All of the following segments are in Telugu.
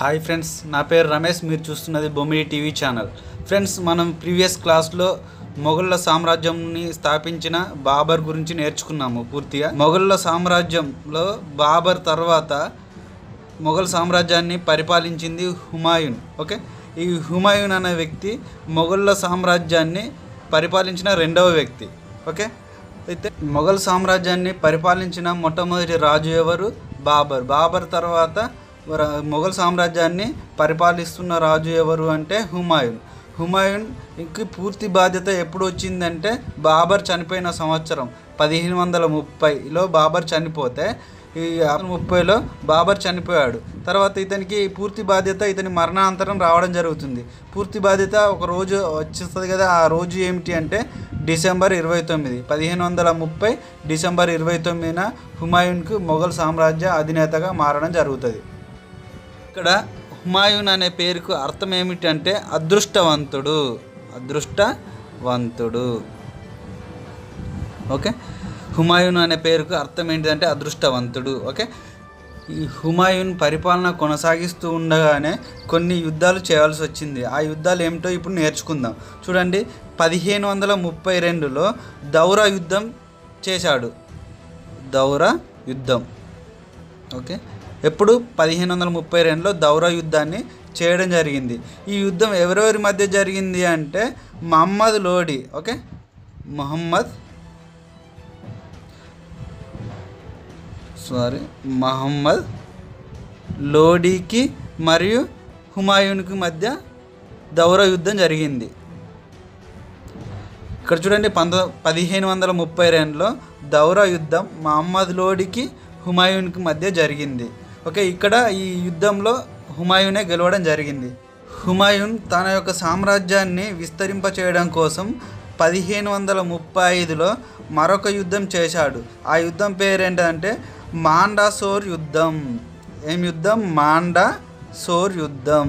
హాయ్ ఫ్రెండ్స్ నా పేరు రమేష్ మీరు చూస్తున్నది బొమ్మిడి టీవీ ఛానల్ ఫ్రెండ్స్ మనం ప్రీవియస్ క్లాస్లో మొఘళ్ళ సామ్రాజ్యంని స్థాపించిన బాబర్ గురించి నేర్చుకున్నాము పూర్తిగా మొఘళ్ళ సామ్రాజ్యంలో బాబర్ తర్వాత మొఘల్ సామ్రాజ్యాన్ని పరిపాలించింది హుమాయూన్ ఓకే ఈ హుమాయూన్ అనే వ్యక్తి మొఘళ్ళ సామ్రాజ్యాన్ని పరిపాలించిన రెండవ వ్యక్తి ఓకే అయితే మొఘల్ సామ్రాజ్యాన్ని పరిపాలించిన మొట్టమొదటి రాజు ఎవరు బాబర్ బాబర్ తర్వాత ర- మొఘల్ సామ్రాజ్యాన్ని పరిపాలిస్తున్న రాజు ఎవరు అంటే హుమాయూన్ హుమాయూన్ ఇంక పూర్తి బాధ్యత ఎప్పుడు వచ్చిందంటే బాబర్ చనిపోయిన సంవత్సరం పదిహేను వందల ముప్పైలో బాబర్ చనిపోతే ఈ ముప్పైలో బాబర్ చనిపోయాడు తర్వాత ఇతనికి పూర్తి బాధ్యత ఇతని మరణాంతరం రావడం జరుగుతుంది పూర్తి బాధ్యత ఒక రోజు వచ్చేస్తుంది కదా ఆ రోజు ఏమిటి అంటే డిసెంబర్ ఇరవై తొమ్మిది పదిహేను వందల ముప్పై డిసెంబర్ ఇరవై తొమ్మిదిన హుమాయూన్కు మొఘల్ సామ్రాజ్య అధినేతగా మారడం జరుగుతుంది ఇక్కడ హుమాయూన్ అనే పేరుకు అర్థం ఏమిటంటే అదృష్టవంతుడు అదృష్టవంతుడు ఓకే హుమాయూన్ అనే పేరుకు అర్థం ఏంటిదంటే అదృష్టవంతుడు ఓకే ఈ హుమాయూన్ పరిపాలన కొనసాగిస్తూ ఉండగానే కొన్ని యుద్ధాలు చేయాల్సి వచ్చింది ఆ యుద్ధాలు ఏమిటో ఇప్పుడు నేర్చుకుందాం చూడండి పదిహేను వందల ముప్పై రెండులో దౌరా యుద్ధం చేశాడు దౌరా యుద్ధం ఓకే ఎప్పుడు పదిహేను వందల ముప్పై రెండులో దౌరా యుద్ధాన్ని చేయడం జరిగింది ఈ యుద్ధం ఎవరెవరి మధ్య జరిగింది అంటే మహమ్మద్ లోడి ఓకే మొహమ్మద్ సారీ మహమ్మద్ లోడీకి మరియు హుమాయూన్కి మధ్య దౌరా యుద్ధం జరిగింది ఇక్కడ చూడండి పంత పదిహేను వందల ముప్పై రెండులో దౌరా యుద్ధం మహమ్మద్ లోడికి హుమాయూన్కి మధ్య జరిగింది ఓకే ఇక్కడ ఈ యుద్ధంలో హుమాయూనే గెలవడం జరిగింది హుమాయూన్ తన యొక్క సామ్రాజ్యాన్ని విస్తరింప చేయడం కోసం పదిహేను వందల ముప్పై ఐదులో మరొక యుద్ధం చేశాడు ఆ యుద్ధం పేరేంటంటే మాండాసోర్ యుద్ధం ఏం యుద్ధం మాండా సోర్ యుద్ధం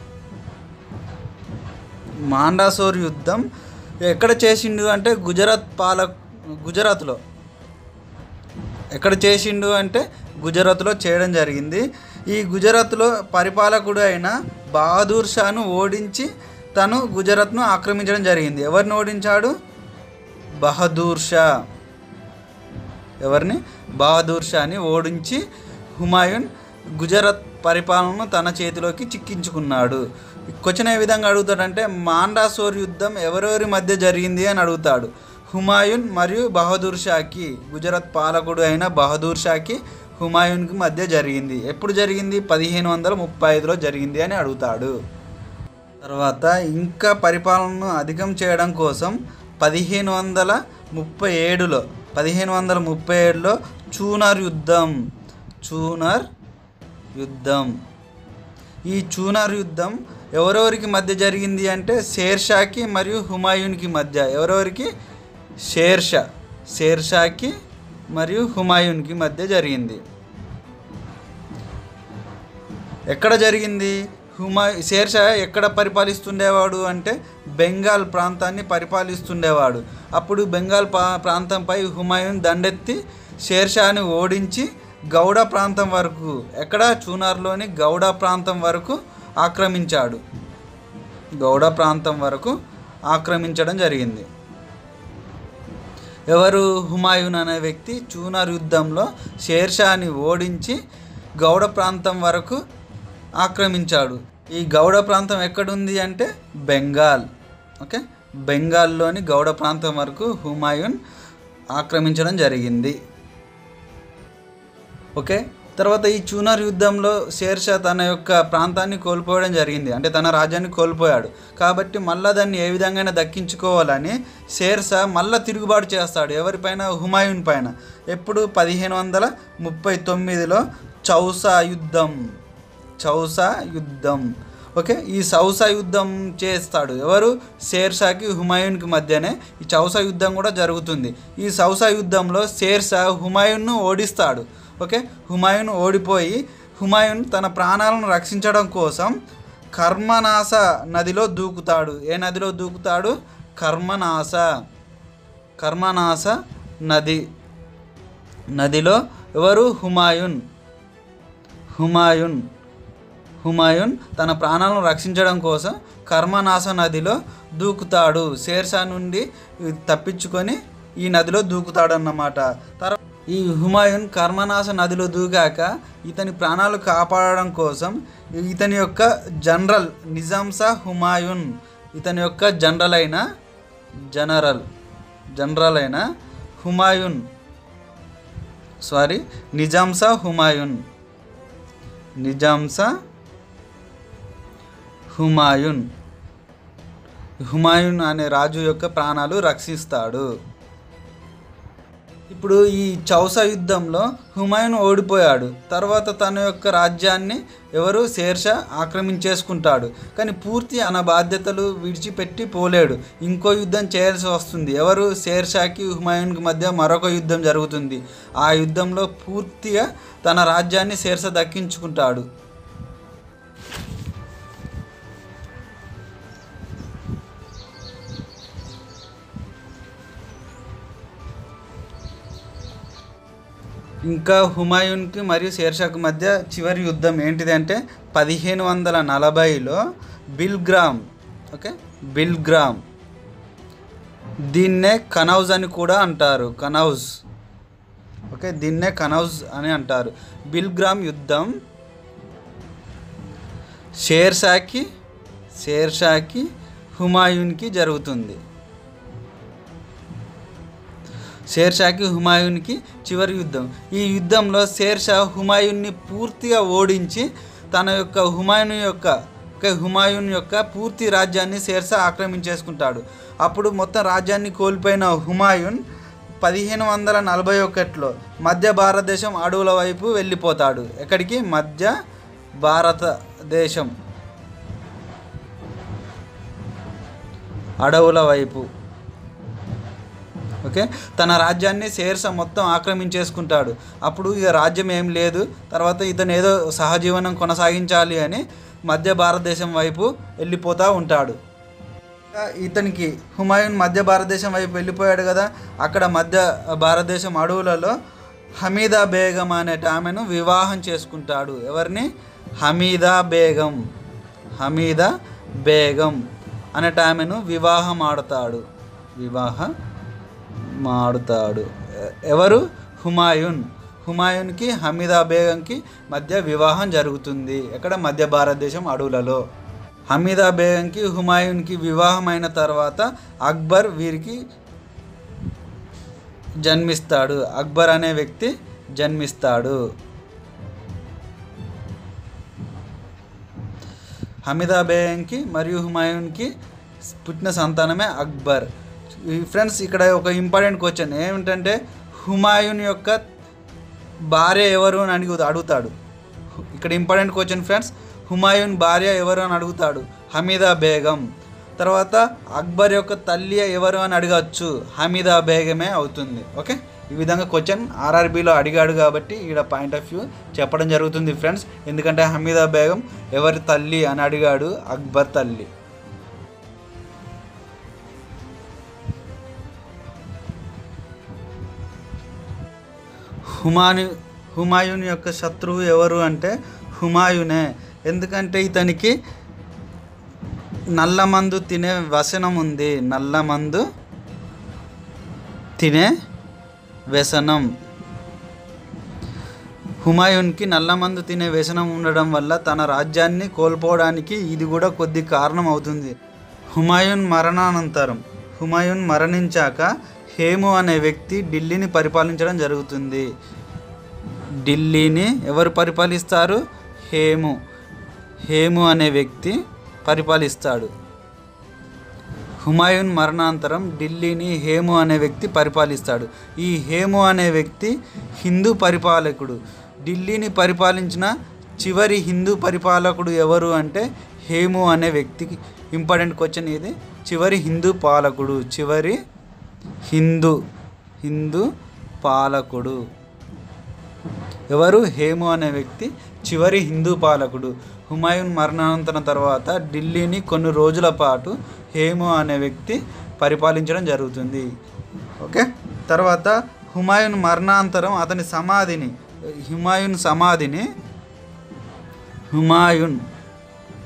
మాండాసోర్ యుద్ధం ఎక్కడ చేసిండు అంటే గుజరాత్ పాల గుజరాత్లో ఎక్కడ చేసిండు అంటే గుజరాత్లో చేయడం జరిగింది ఈ గుజరాత్లో పరిపాలకుడు అయిన బహదూర్ షాను ఓడించి తను గుజరాత్ను ఆక్రమించడం జరిగింది ఎవరిని ఓడించాడు బహదూర్ షా ఎవరిని బహదూర్ షాని ఓడించి హుమాయూన్ గుజరాత్ పరిపాలనను తన చేతిలోకి చిక్కించుకున్నాడు క్వశ్చన్ ఏ విధంగా అడుగుతాడంటే మాండాసోర్ యుద్ధం ఎవరెవరి మధ్య జరిగింది అని అడుగుతాడు హుమాయూన్ మరియు బహదూర్ షాకి గుజరాత్ పాలకుడు అయిన బహదూర్ షాకి హుమాయూన్కి మధ్య జరిగింది ఎప్పుడు జరిగింది పదిహేను వందల ముప్పై ఐదులో జరిగింది అని అడుగుతాడు తర్వాత ఇంకా పరిపాలనను అధికం చేయడం కోసం పదిహేను వందల ముప్పై ఏడులో పదిహేను వందల ముప్పై ఏడులో చూనర్ యుద్ధం చూనర్ యుద్ధం ఈ చూనర్ యుద్ధం ఎవరెవరికి మధ్య జరిగింది అంటే షేర్షాకి మరియు హుమాయూన్కి మధ్య ఎవరెవరికి షేర్షా షేర్షాకి మరియు హుమాయూన్కి మధ్య జరిగింది ఎక్కడ జరిగింది హుమా షేర్షా ఎక్కడ పరిపాలిస్తుండేవాడు అంటే బెంగాల్ ప్రాంతాన్ని పరిపాలిస్తుండేవాడు అప్పుడు బెంగాల్ పా ప్రాంతంపై హుమాయూన్ దండెత్తి షేర్షాని ఓడించి గౌడ ప్రాంతం వరకు ఎక్కడ చూనార్లోని గౌడ ప్రాంతం వరకు ఆక్రమించాడు గౌడ ప్రాంతం వరకు ఆక్రమించడం జరిగింది ఎవరు హుమాయూన్ అనే వ్యక్తి చూనార్ యుద్ధంలో షేర్షాని ఓడించి గౌడ ప్రాంతం వరకు ఆక్రమించాడు ఈ గౌడ ప్రాంతం ఎక్కడుంది అంటే బెంగాల్ ఓకే బెంగాల్లోని గౌడ ప్రాంతం వరకు హుమాయూన్ ఆక్రమించడం జరిగింది ఓకే తర్వాత ఈ చూనర్ యుద్ధంలో షేర్షా తన యొక్క ప్రాంతాన్ని కోల్పోవడం జరిగింది అంటే తన రాజ్యాన్ని కోల్పోయాడు కాబట్టి మళ్ళా దాన్ని ఏ విధంగా దక్కించుకోవాలని షేర్షా మళ్ళా తిరుగుబాటు చేస్తాడు ఎవరిపైన హుమాయూన్ పైన ఎప్పుడు పదిహేను వందల ముప్పై తొమ్మిదిలో చౌసా యుద్ధం చౌసా యుద్ధం ఓకే ఈ చౌసా యుద్ధం చేస్తాడు ఎవరు షేర్షాకి హుమాయూన్కి మధ్యనే ఈ చౌసా యుద్ధం కూడా జరుగుతుంది ఈ చౌసా యుద్ధంలో షేర్షా హుమాయూన్ను ఓడిస్తాడు ఓకే హుమాయూన్ ఓడిపోయి హుమాయూన్ తన ప్రాణాలను రక్షించడం కోసం కర్మనాస నదిలో దూకుతాడు ఏ నదిలో దూకుతాడు కర్మనాస కర్మనాస నది నదిలో ఎవరు హుమాయూన్ హుమాయూన్ హుమాయూన్ తన ప్రాణాలను రక్షించడం కోసం కర్మనాశ నదిలో దూకుతాడు షేర్షా నుండి తప్పించుకొని ఈ నదిలో దూకుతాడన్నమాట తర్వాత ఈ హుమాయూన్ కర్మనాశ నదిలో దూకాక ఇతని ప్రాణాలు కాపాడడం కోసం ఇతని యొక్క జనరల్ నిజాంసా హుమాయూన్ ఇతని యొక్క జనరల్ అయిన జనరల్ జనరల్ అయిన హుమాయూన్ సారీ నిజాంసా హుమాయూన్ నిజాంసా హుమాయూన్ హుమాయూన్ అనే రాజు యొక్క ప్రాణాలు రక్షిస్తాడు ఇప్పుడు ఈ చౌసా యుద్ధంలో హుమాయూన్ ఓడిపోయాడు తర్వాత తన యొక్క రాజ్యాన్ని ఎవరు శేర్షా ఆక్రమించేసుకుంటాడు కానీ పూర్తి అన బాధ్యతలు విడిచిపెట్టి పోలేడు ఇంకో యుద్ధం చేయాల్సి వస్తుంది ఎవరు షేర్షాకి హుమాయూన్కి మధ్య మరొక యుద్ధం జరుగుతుంది ఆ యుద్ధంలో పూర్తిగా తన రాజ్యాన్ని షేర్షా దక్కించుకుంటాడు ఇంకా హుమాయూన్కి మరియు షేర్షాకు మధ్య చివరి యుద్ధం ఏంటిది అంటే పదిహేను వందల నలభైలో బిల్గ్రామ్ ఓకే బిల్గ్రామ్ దీన్నే కనౌజ్ అని కూడా అంటారు కనౌజ్ ఓకే దీన్నే కనౌజ్ అని అంటారు బిల్గ్రామ్ యుద్ధం షేర్షాకి షేర్షాకి హుమాయూన్కి జరుగుతుంది షేర్షాకి హుమాయూన్కి చివరి యుద్ధం ఈ యుద్ధంలో షేర్షా హుమాయూన్ని పూర్తిగా ఓడించి తన యొక్క హుమాయూన్ యొక్క ఒక హుమాయూన్ యొక్క పూర్తి రాజ్యాన్ని షేర్షా ఆక్రమించేసుకుంటాడు అప్పుడు మొత్తం రాజ్యాన్ని కోల్పోయిన హుమాయూన్ పదిహేను వందల నలభై ఒకటిలో మధ్య భారతదేశం అడవుల వైపు వెళ్ళిపోతాడు ఎక్కడికి మధ్య భారతదేశం అడవుల వైపు ఓకే తన రాజ్యాన్ని శేర్ష మొత్తం ఆక్రమించేసుకుంటాడు అప్పుడు ఇక రాజ్యం ఏం లేదు తర్వాత ఇతను ఏదో సహజీవనం కొనసాగించాలి అని మధ్య భారతదేశం వైపు వెళ్ళిపోతూ ఉంటాడు ఇంకా ఇతనికి హుమాయూన్ మధ్య భారతదేశం వైపు వెళ్ళిపోయాడు కదా అక్కడ మధ్య భారతదేశం అడవులలో హమీదా బేగం అనే ఆమెను వివాహం చేసుకుంటాడు ఎవరిని హమీదా బేగం హమీదా బేగం అనే ఆమెను వివాహం ఆడతాడు వివాహ మాడుతాడు ఎ- ఎవరు హుమాయూన్ హుమాయూన్కి హమీదా బేగంకి మధ్య వివాహం జరుగుతుంది ఎక్కడ మధ్య భారతదేశం అడవులలో హమీదా బేగంకి హుమాయూన్కి వివాహం అయిన తర్వాత అక్బర్ వీరికి జన్మిస్తాడు అక్బర్ అనే వ్యక్తి జన్మిస్తాడు హమీదా బేగంకి మరియు హుమాయూన్కి పుట్టిన సంతానమే అక్బర్ ఈ ఫ్రెండ్స్ ఇక్కడ ఒక ఇంపార్టెంట్ క్వశ్చన్ ఏమిటంటే హుమాయూన్ యొక్క భార్య ఎవరు అని అడిగి అడుగుతాడు ఇక్కడ ఇంపార్టెంట్ క్వశ్చన్ ఫ్రెండ్స్ హుమాయూన్ భార్య ఎవరు అని అడుగుతాడు హమీదా బేగం తర్వాత అక్బర్ యొక్క తల్లి ఎవరు అని అడగచ్చు హమీదా బేగమే అవుతుంది ఓకే ఈ విధంగా క్వశ్చన్ ఆర్ఆర్బీలో అడిగాడు కాబట్టి ఈడ పాయింట్ ఆఫ్ వ్యూ చెప్పడం జరుగుతుంది ఫ్రెండ్స్ ఎందుకంటే హమీదా బేగం ఎవరి తల్లి అని అడిగాడు అక్బర్ తల్లి హుమాను హుమాయూన్ యొక్క శత్రువు ఎవరు అంటే హుమాయూనే ఎందుకంటే ఇతనికి నల్లమందు తినే వ్యసనం ఉంది నల్లమందు తినే వ్యసనం హుమాయూన్కి నల్లమందు తినే వ్యసనం ఉండడం వల్ల తన రాజ్యాన్ని కోల్పోవడానికి ఇది కూడా కొద్ది కారణం అవుతుంది హుమాయూన్ మరణానంతరం హుమాయూన్ మరణించాక హేము అనే వ్యక్తి ఢిల్లీని పరిపాలించడం జరుగుతుంది ఢిల్లీని ఎవరు పరిపాలిస్తారు హేము హేము అనే వ్యక్తి పరిపాలిస్తాడు హుమాయూన్ మరణాంతరం ఢిల్లీని హేము అనే వ్యక్తి పరిపాలిస్తాడు ఈ హేము అనే వ్యక్తి హిందూ పరిపాలకుడు ఢిల్లీని పరిపాలించిన చివరి హిందూ పరిపాలకుడు ఎవరు అంటే హేము అనే వ్యక్తికి ఇంపార్టెంట్ క్వశ్చన్ ఇది చివరి హిందూ పాలకుడు చివరి హిందూ హిందూ పాలకుడు ఎవరు హేము అనే వ్యక్తి చివరి హిందూ పాలకుడు హుమాయూన్ మరణానంతరం తర్వాత ఢిల్లీని కొన్ని రోజుల పాటు హేము అనే వ్యక్తి పరిపాలించడం జరుగుతుంది ఓకే తర్వాత హుమాయూన్ మరణాంతరం అతని సమాధిని హుమాయూన్ సమాధిని హుమాయూన్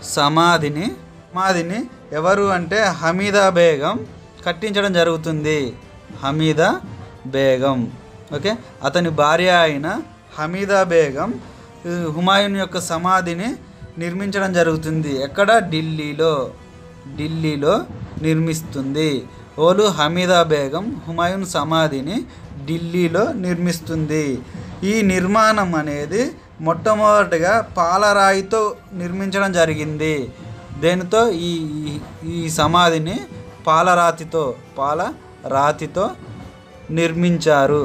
సమాధిని సమాధిని ఎవరు అంటే హమీదా బేగం కట్టించడం జరుగుతుంది హమీదా బేగం ఓకే అతని భార్య అయిన హమీదా బేగం ఈ హుమాయూన్ యొక్క సమాధిని నిర్మించడం జరుగుతుంది ఎక్కడ ఢిల్లీలో ఢిల్లీలో నిర్మిస్తుంది ఓలు హమీదా బేగం హుమాయూన్ సమాధిని ఢిల్లీలో నిర్మిస్తుంది ఈ నిర్మాణం అనేది మొట్టమొదటిగా పాలరాయితో నిర్మించడం జరిగింది దేనితో ఈ ఈ- ఈ సమాధిని పాలరాతితో పాలరాతితో నిర్మించారు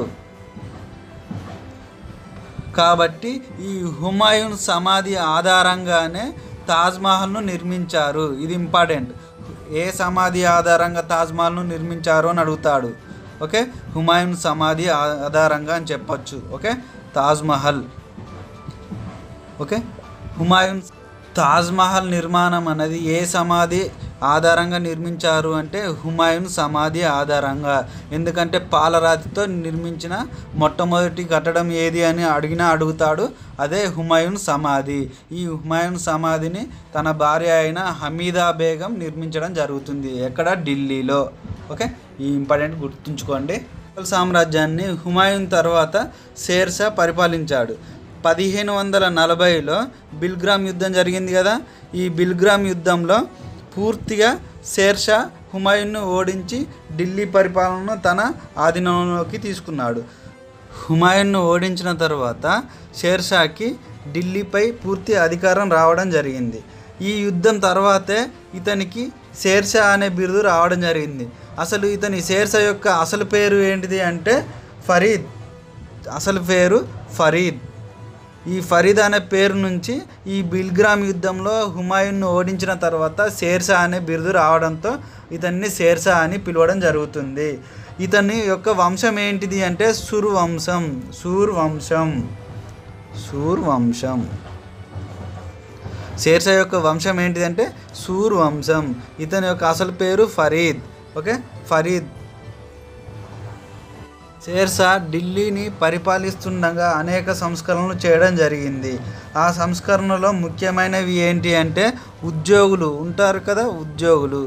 కాబట్టి ఈ హుమాయూన్ సమాధి ఆధారంగానే తాజ్మహల్ను నిర్మించారు ఇది ఇంపార్టెంట్ ఏ సమాధి ఆధారంగా తాజ్మహల్ను నిర్మించారు అని అడుగుతాడు ఓకే హుమాయూన్ సమాధి ఆ- ఆధారంగా అని చెప్పొచ్చు ఓకే తాజ్మహల్ ఓకే హుమాయూన్ తాజ్మహల్ నిర్మాణం అనేది ఏ సమాధి ఆధారంగా నిర్మించారు అంటే హుమాయూన్ సమాధి ఆధారంగా ఎందుకంటే పాలరాతితో నిర్మించిన మొట్టమొదటి కట్టడం ఏది అని అడిగినా అడుగుతాడు అదే హుమాయూన్ సమాధి ఈ హుమాయూన్ సమాధిని తన భార్య అయిన హమీదా బేగం నిర్మించడం జరుగుతుంది ఎక్కడ ఢిల్లీలో ఓకే ఈ ఇంపార్టెంట్ గుర్తుంచుకోండి మొఘల్ సామ్రాజ్యాన్ని హుమాయూన్ తర్వాత షేర్షా పరిపాలించాడు పదిహేను వందల నలభైలో బిల్గ్రామ్ యుద్ధం జరిగింది కదా ఈ బిల్గ్రామ్ యుద్ధంలో పూర్తిగా షేర్షా హుమాయూన్ను ఓడించి ఢిల్లీ పరిపాలనను తన ఆధీనంలోకి తీసుకున్నాడు హుమాయూన్ను ఓడించిన తర్వాత షేర్షాకి ఢిల్లీపై పూర్తి అధికారం రావడం జరిగింది ఈ యుద్ధం తర్వాతే ఇతనికి షేర్షా అనే బిరుదు రావడం జరిగింది అసలు ఇతని షేర్షా యొక్క అసలు పేరు ఏంటిది అంటే ఫరీద్ అసలు పేరు ఫరీద్ ఈ ఫరీద్ అనే పేరు నుంచి ఈ బిల్గ్రామ్ యుద్ధంలో హుమాయూన్ను ఓడించిన తర్వాత షేర్షా అనే బిరుదు రావడంతో ఇతన్ని షేర్షా అని పిలవడం జరుగుతుంది ఇతని యొక్క వంశం ఏంటిది అంటే సుర్ వంశం సూర్ వంశం సూర్ వంశం షేర్షా యొక్క వంశం ఏంటిదంటే సూర్ వంశం ఇతని యొక్క అసలు పేరు ఫరీద్ ఓకే ఫరీద్ షేర్షా ఢిల్లీని పరిపాలిస్తుండగా అనేక సంస్కరణలు చేయడం జరిగింది ఆ సంస్కరణలో ముఖ్యమైనవి ఏంటి అంటే ఉద్యోగులు ఉంటారు కదా ఉద్యోగులు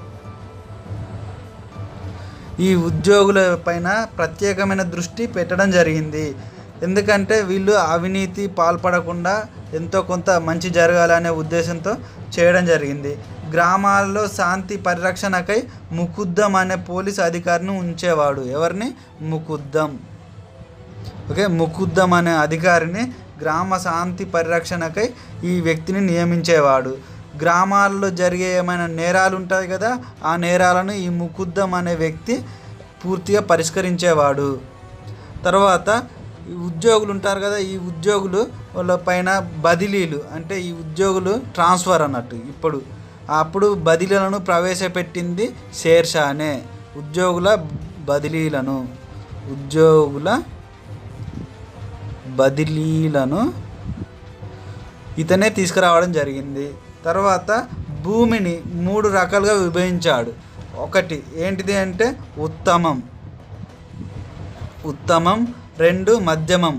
ఈ ఉద్యోగుల పైన ప్రత్యేకమైన దృష్టి పెట్టడం జరిగింది ఎందుకంటే వీళ్ళు అవినీతి పాల్పడకుండా ఎంతో కొంత మంచి జరగాలనే ఉద్దేశంతో చేయడం జరిగింది గ్రామాల్లో శాంతి పరిరక్షణకై ముకుద్దం అనే పోలీస్ అధికారిని ఉంచేవాడు ఎవరిని ముకుద్దం ఓకే ముకుద్దం అనే అధికారిని గ్రామ శాంతి పరిరక్షణకై ఈ వ్యక్తిని నియమించేవాడు గ్రామాల్లో జరిగే ఏమైనా నేరాలు ఉంటాయి కదా ఆ నేరాలను ఈ ముకుద్దం అనే వ్యక్తి పూర్తిగా పరిష్కరించేవాడు తర్వాత ఈ ఉద్యోగులు ఉంటారు కదా ఈ ఉద్యోగులు వాళ్ళ పైన బదిలీలు అంటే ఈ ఉద్యోగులు ట్రాన్స్ఫర్ అన్నట్టు ఇప్పుడు అప్పుడు బదిలీలను ప్రవేశపెట్టింది షేర్షానే ఉద్యోగుల బదిలీలను ఉద్యోగుల బదిలీలను ఇతనే తీసుకురావడం జరిగింది తర్వాత భూమిని మూడు రకాలుగా విభజించాడు ఒకటి ఏంటిది అంటే ఉత్తమం ఉత్తమం రెండు మధ్యమం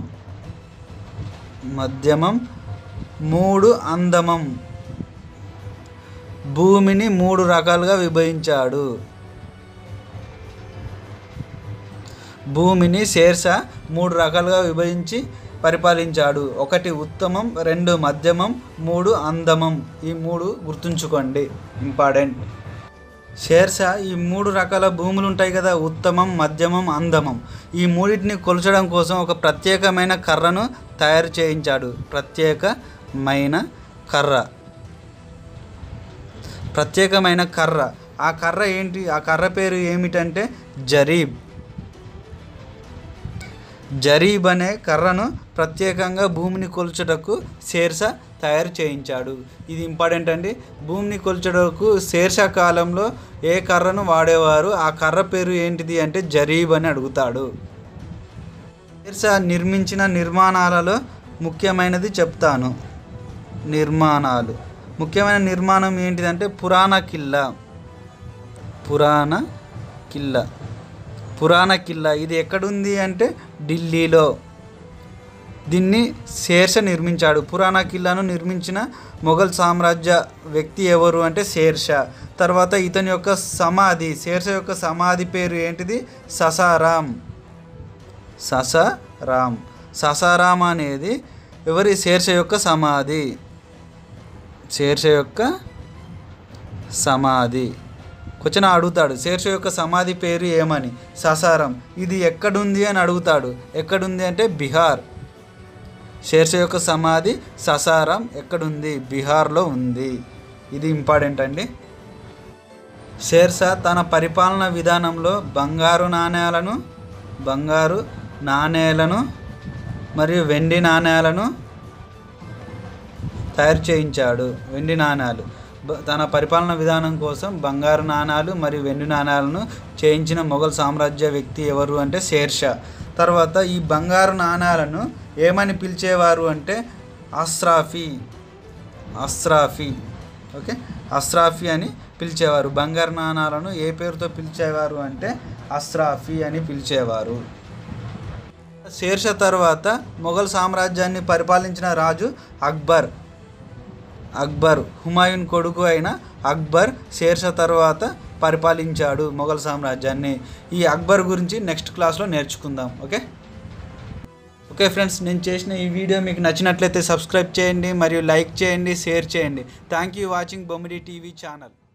మధ్యమం మూడు అందమం భూమిని మూడు రకాలుగా విభజించాడు భూమిని శేర్ష మూడు రకాలుగా విభజించి పరిపాలించాడు ఒకటి ఉత్తమం రెండు మధ్యమం మూడు అందమం ఈ మూడు గుర్తుంచుకోండి ఇంపార్టెంట్ షేర్షా ఈ మూడు రకాల భూములు ఉంటాయి కదా ఉత్తమం మధ్యమం అందమం ఈ మూడింటిని కొలచడం కోసం ఒక ప్రత్యేకమైన కర్రను తయారు చేయించాడు ప్రత్యేకమైన కర్ర ప్రత్యేకమైన కర్ర ఆ కర్ర ఏంటి ఆ కర్ర పేరు ఏమిటంటే జరీబ్ జరీబ్ అనే కర్రను ప్రత్యేకంగా భూమిని కొల్చుటకు శేర్షా తయారు చేయించాడు ఇది ఇంపార్టెంట్ అండి భూమిని కొల్చుటకు శేర్షా కాలంలో ఏ కర్రను వాడేవారు ఆ కర్ర పేరు ఏంటిది అంటే జరీబ్ అని అడుగుతాడు శేర్షా నిర్మించిన నిర్మాణాలలో ముఖ్యమైనది చెప్తాను నిర్మాణాలు ముఖ్యమైన నిర్మాణం ఏంటిదంటే పురాణ కిల్లా పురాణ కిల్లా పురాణ కిల్లా ఇది ఎక్కడుంది అంటే ఢిల్లీలో దీన్ని శేర్ష నిర్మించాడు పురాణా కిల్లాను నిర్మించిన మొఘల్ సామ్రాజ్య వ్యక్తి ఎవరు అంటే శేర్షా తర్వాత ఇతని యొక్క సమాధి శేర్ష యొక్క సమాధి పేరు ఏంటిది ససారాం ససారాం ససారాం అనేది ఎవరి శేర్ష యొక్క సమాధి శేర్ష యొక్క సమాధి క్వశ్చన్ అడుగుతాడు శేర్ష యొక్క సమాధి పేరు ఏమని ససారం ఇది ఎక్కడుంది అని అడుగుతాడు ఎక్కడుంది అంటే బీహార్ శేర్ష యొక్క సమాధి ససారం ఎక్కడుంది బీహార్లో ఉంది ఇది ఇంపార్టెంట్ అండి షేర్షా తన పరిపాలన విధానంలో బంగారు నాణేలను బంగారు నాణేలను మరియు వెండి నాణేలను తయారు చేయించాడు వెండి నాణాలు బ- తన పరిపాలన విధానం కోసం బంగారు నాణాలు మరియు వెండి నాణాలను చేయించిన మొఘల్ సామ్రాజ్య వ్యక్తి ఎవరు అంటే షేర్షా తర్వాత ఈ బంగారు నాణాలను ఏమని పిలిచేవారు అంటే అస్రాఫీ అస్రాఫీ ఓకే అస్రాఫీ అని పిలిచేవారు బంగారు నాణాలను ఏ పేరుతో పిలిచేవారు అంటే అస్రాఫీ అని పిలిచేవారు షేర్షా తర్వాత మొఘల్ సామ్రాజ్యాన్ని పరిపాలించిన రాజు అక్బర్ అక్బర్ హుమాయూన్ కొడుకు అయిన అక్బర్ షేర్షా తర్వాత పరిపాలించాడు మొఘల్ సామ్రాజ్యాన్ని ఈ అక్బర్ గురించి నెక్స్ట్ క్లాస్లో నేర్చుకుందాం ఓకే ఓకే ఫ్రెండ్స్ నేను చేసిన ఈ వీడియో మీకు నచ్చినట్లయితే సబ్స్క్రైబ్ చేయండి మరియు లైక్ చేయండి షేర్ చేయండి thank you watching Bommidi TV channel